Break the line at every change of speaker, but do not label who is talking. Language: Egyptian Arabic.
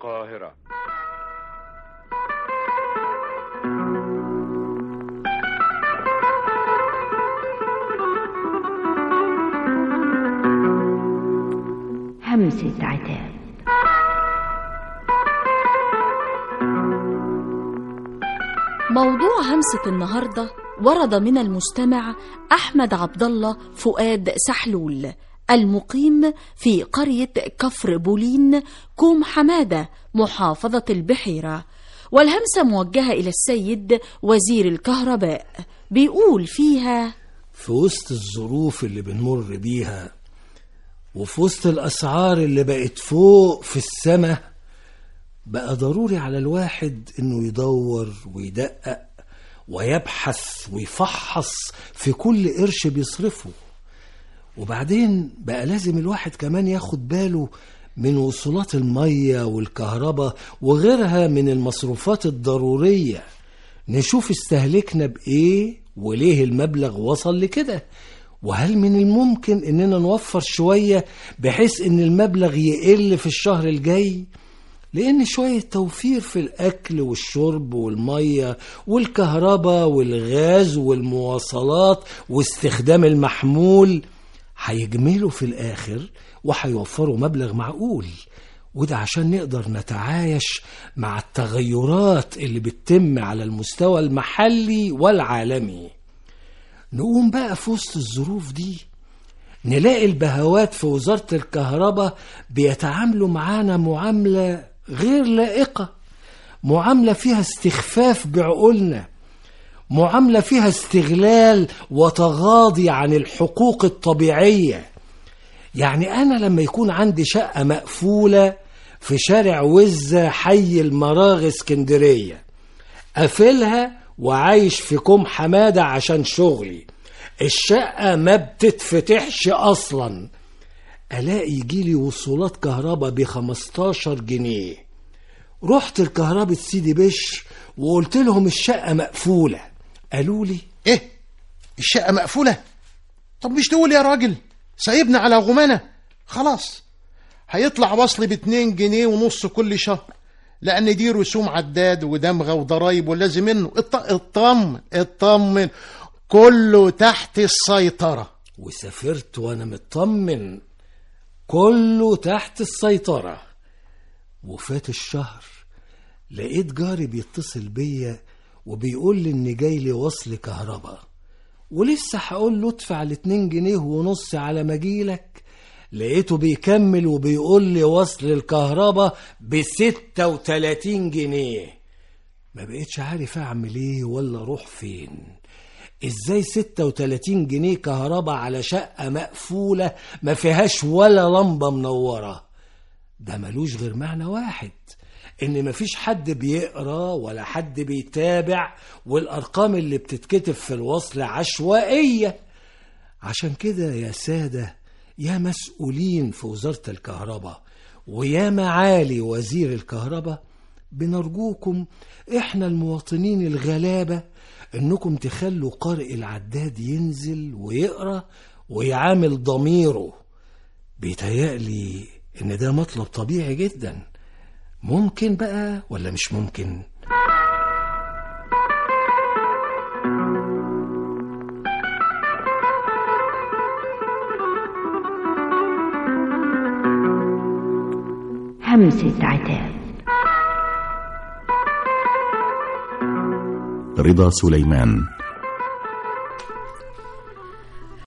القاهرة
همسة عتاب
موضوع همسة النهاردة ورد من المستمع أحمد عبد الله فؤاد سحلول المقيم في قرية كفر بولين كوم حمادة محافظة البحيرة والهمسة موجهة إلى السيد وزير الكهرباء بيقول فيها
في وسط الظروف اللي بنمر بيها وفي وسط الأسعار اللي بقت فوق في السماء بقى ضروري على الواحد إنه يدور ويدقق ويبحث ويفحص في كل قرش بيصرفه وبعدين بقى لازم الواحد كمان ياخد باله من وصولات المية والكهرباء وغيرها من المصروفات الضرورية نشوف استهلكنا بإيه وليه المبلغ وصل لكده وهل من الممكن إننا نوفر شوية بحيث إن المبلغ يقل في الشهر الجاي؟ لأن شوية توفير في الأكل والشرب والمية والكهرباء والغاز والمواصلات واستخدام المحمول هيجملوا في الآخر وهيوفروا مبلغ معقول وده عشان نقدر نتعايش مع التغيرات اللي بتتم على المستوى المحلي والعالمي نقوم بقى في وسط الظروف دي نلاقي البهوات في وزارة الكهرباء بيتعاملوا معانا معاملة غير لائقة معاملة فيها استخفاف بعقولنا معاملة فيها استغلال وتغاضي عن الحقوق الطبيعية يعني أنا لما يكون عندي شقة مقفولة في شارع وزة حي المراغ اسكندرية قافلها وعايش في كوم حمادة عشان شغلي الشقة ما بتتفتحش أصلا ألاقي يجيلي وصولات كهرباء بخمستاشر جنيه رحت الكهرباء سيدي بشر وقلت لهم الشقة مقفولة قالوا لي
ايه الشقة مقفولة طب مش تقول يا راجل سايبنا على غمانة خلاص هيطلع وصل باتنين جنيه ونص كل شهر لأن دي رسوم عداد ودمغة وضرايب ولازم منه اط- اطمن اطمن كله تحت السيطرة
وسافرت وأنا مطمن كله تحت السيطرة وفات الشهر لقيت جاري بيتصل بيا وبيقول لي ان جاي لي وصل كهرباء ولسه هقول له ادفع الاتنين جنيه ونص على ما اجيلك لقيته بيكمل وبيقول لي وصل الكهرباء بستة وتلاتين جنيه ما بقيتش عارف اعمل ايه ولا اروح فين ازاي ستة وتلاتين جنيه كهرباء على شقة مقفولة ما فيهاش ولا لمبة منورة ده ملوش غير معنى واحد ان مفيش حد بيقرا ولا حد بيتابع والارقام اللي بتتكتب في الوصل عشوائيه عشان كده يا ساده يا مسؤولين في وزاره الكهرباء ويا معالي وزير الكهرباء بنرجوكم احنا المواطنين الغلابه انكم تخلوا قارئ العداد ينزل ويقرا ويعامل ضميره بيتهيألي ان ده مطلب طبيعي جدا ممكن بقى ولا مش ممكن
همسة عتاب
رضا سليمان